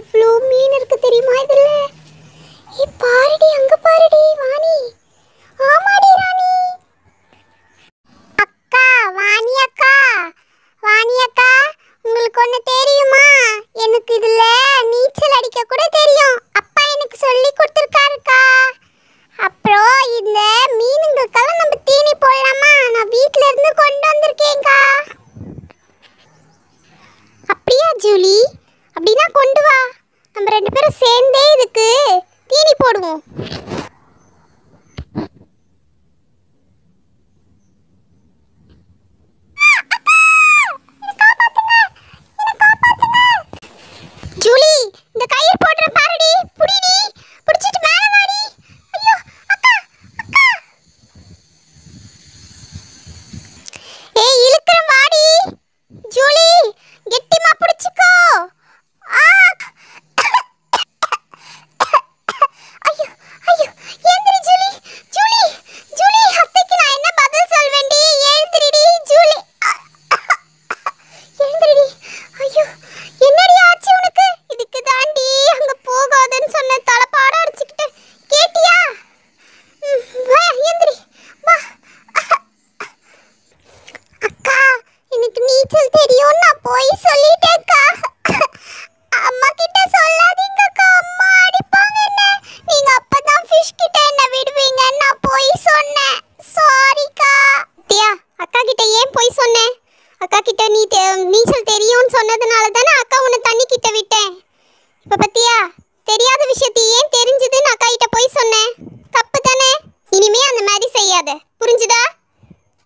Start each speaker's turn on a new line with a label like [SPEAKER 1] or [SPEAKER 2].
[SPEAKER 1] எவ்வளோ மீன் இருக்கு தெரியுமா இதுல ஏ பாருடி அங்க பாருடி வாணி ஆமாடி ராணி அக்கா வாணி அக்கா வாணி அக்கா உங்களுக்கு ஒன்று தெரியுமா எனக்கு இதுல நீச்சல் அடிக்க கூட தெரியும் அப்பா எனக்கு சொல்லி கொடுத்துருக்காருக்கா அப்புறம் இந்த மீனுங்களுக்கெல்லாம் நம்ம தீனி போடலாமா நான் வீட்ல இருந்து கொண்டு வந்திருக்கேன்க்கா அப்படியா ஜூலி அப்படின்னா கொண்டு வா நம்ம ரெண்டு பேரும் சேர்ந்தே இதுக்கு தீனி போடுவோம் ஜூலி இந்த கயிறு போடுற பாருடி புடிடி புடிச்சிட்டு மேல வாடி ஐயோ அக்கா அக்கா ஏய் இழுக்கிற வாடி ஜூலி கெட்டிமா புடிச்சுக்கோ ஆ ஐயோ ஐயோ ஏந்திரி ஜூலி ஜூலி ஜூலி அத்தைக்கு நான் என்ன பதில் சொல்வேன்டி ஏந்திரிடி ஜூலி எழுந்திரடி ஐயோ என்னடி ஆச்சு உனக்கு இதுக்கு தாண்டி அங்க போகாதன்னு சொன்ன தலைப்பாட அடிச்சுக்கிட்டு கேட்டியா ம், வா எந்திரி வா அக்கா எனக்கு நீச்சல் தெரியும் நான் போய் சொல்லிட்டேன்க்கா அம்மா கிட்ட சொல்லாதீங்க அக்கா அம்மா அடிப்பாங்க என்ன நீங்க அப்பதான் ஃபிஷ் கிட்ட என்ன விடுவீங்கன்னு நான் போய் சொன்னேன் சாரிக்கா தியா அக்கா கிட்ட ஏன் போய் சொன்னேன் அக்கா கிட்ட நீ தெ- நீச்சல் தெரியும்னு சொன்னதுனால தானே அக்கா உன்னை தண்ணி கிட்ட விட்டேன் இப்ப பத்தியா தெரியாத விஷயத்தை ஏன்